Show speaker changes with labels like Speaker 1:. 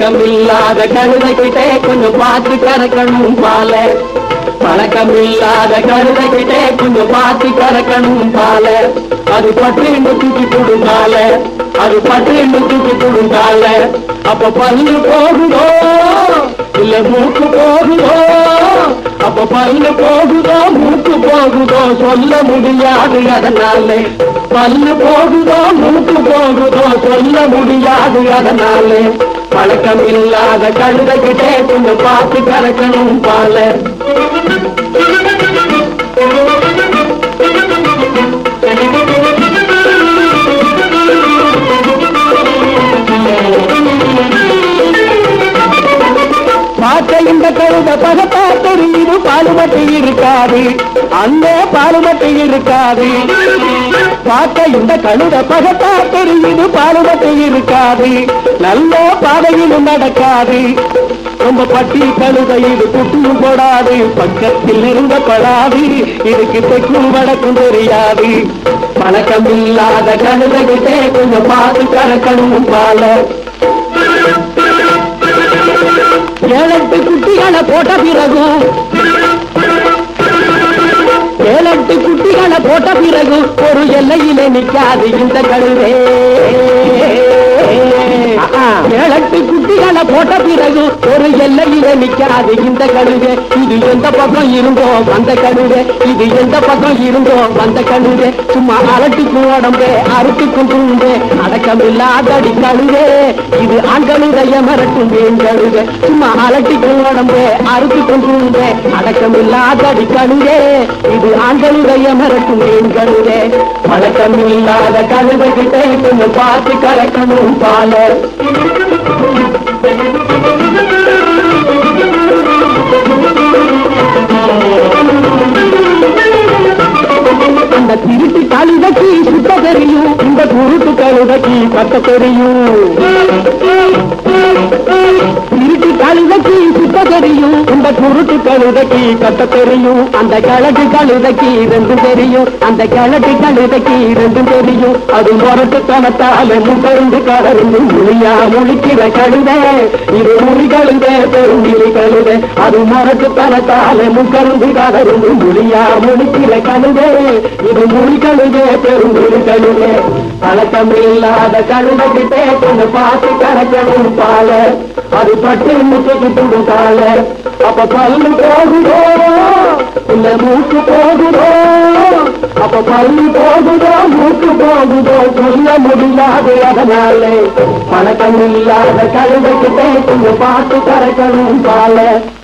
Speaker 1: பழக்கம் இல்லாத கழுதைகிட்டே கொஞ்சம் பார்த்து கறக்கணும் பால பழக்கம் இல்லாத கழுதைகிட்டே கொஞ்சம் பார்த்து கறக்கணும் பால அது பட்டு தூக்கி கொடுங்கால அது பட்டு தூக்கி கொடுங்கால அப்ப பல்லு போகுதோ இல்ல மூக்கு போகுதோ அப்ப பல்லு போகுதோ மூக்கு போகுதோ சொல்ல முடியாது அதனாலே பல்லு போகுதோ மூக்கு போகுதோ சொல்ல முடியாது அதனாலே பழக்கம் இல்லாத கழுதைகிட்டே கொஞ்சம் பார்த்து கறக்கணும் பால பார்த்த இந்த கழுத பகத்தா தெரியுது பாலுமட்டி இருக்காது அந்த பாலுமட்டி இருக்காது பார்த்த இந்த கழுத பகத்தா தெரியுது பாலுமட்டி இருக்காது நல்ல பாதையிலும் நடக்காது ரொம்ப பட்டி கழுத இது குட்டியும் போடாது பக்கத்தில் நெருங்கப்படாது இதுக்கு தெற்கும் வடக்கும் தெரியாது பழக்கம் இல்லாத கழுதைகிட்டே கொஞ்சம் பார்த்து கறக்கணும் பால ஏழெட்டு குட்டிகளை போட்ட பிறகும் ஏழெட்டு குட்டிகளை போட்ட பிறகும் ஒரு எல்லையிலே நிக்காது இந்த கழுவே ஏழெட்டு குட்டிகளை போட்ட பிறகு ஒரு எல்லையிலே நிக்காது இந்த கழுவே இது எந்த பக்கம் இருந்தோ வந்த கழுவே இது எந்த பக்கம் இருந்தோ வந்த கழுவே சும்மா அலட்டுக்கும் உடம்பே அறுத்துக்கும் துண்டே அடக்கமில்லாதடி கழுவே இது ஆண்களுடைய மரட்டும் வேன் கழுவே சும்மா அலட்டிக்கும் உடம்பே அறுத்துக்கும் துண்டே அடக்கமில்லாதடி கழுவே இது ஆண்களுடைய மரட்டும் வேன் கழுவே பழக்கம் இல்லாத கழுதை கிட்டே கொஞ்சம் பார்த்து கலக்கணும் பால அந்த திருட்டு கழுதைக்கு சுத்த தெரியும் இந்த குருட்டு கழுதைக்கு பத்த தெரியும் திருட்டு கழுதைக்கு சுத்த தெரியும் இந்த குருட்டு கழுதைக்கு கத்த தெரியும் அந்த கிழட்டு கழுதைக்கு ரெண்டும் தெரியும் அந்த கிழட்டு கழுதைக்கு ரெண்டும் தெரியும் அது முரட்டு தனத்தால் முகர்ந்து கலர்ந்து மொழியா முழிக்கிற கழுதை இது மொழி கழுதை பெருங்கிலி கழுதை அது முரட்டு தனத்தால் முகர்ந்து கலர்ந்து மொழியா முழிக்கிற கழுதை இது மொழி கழுதை பெருங்குடி கழுதை பழக்கம் இல்லாத கழுதை கிட்டே கொஞ்சம் பார்த்து கறக்கணும் பால அது பட்டு முட்டைக்கு கொடுக்கால அப்ப பல்லு போகுதோ இல்ல மூக்கு போகுதோ அப்ப பல்லு போகுதோ மூக்கு போகுதோ சொல்ல முடியாது அதனாலே பழக்கம் இல்லாத கழுதை கிட்டே கொஞ்சம் பார்த்து கறக்கணும் பால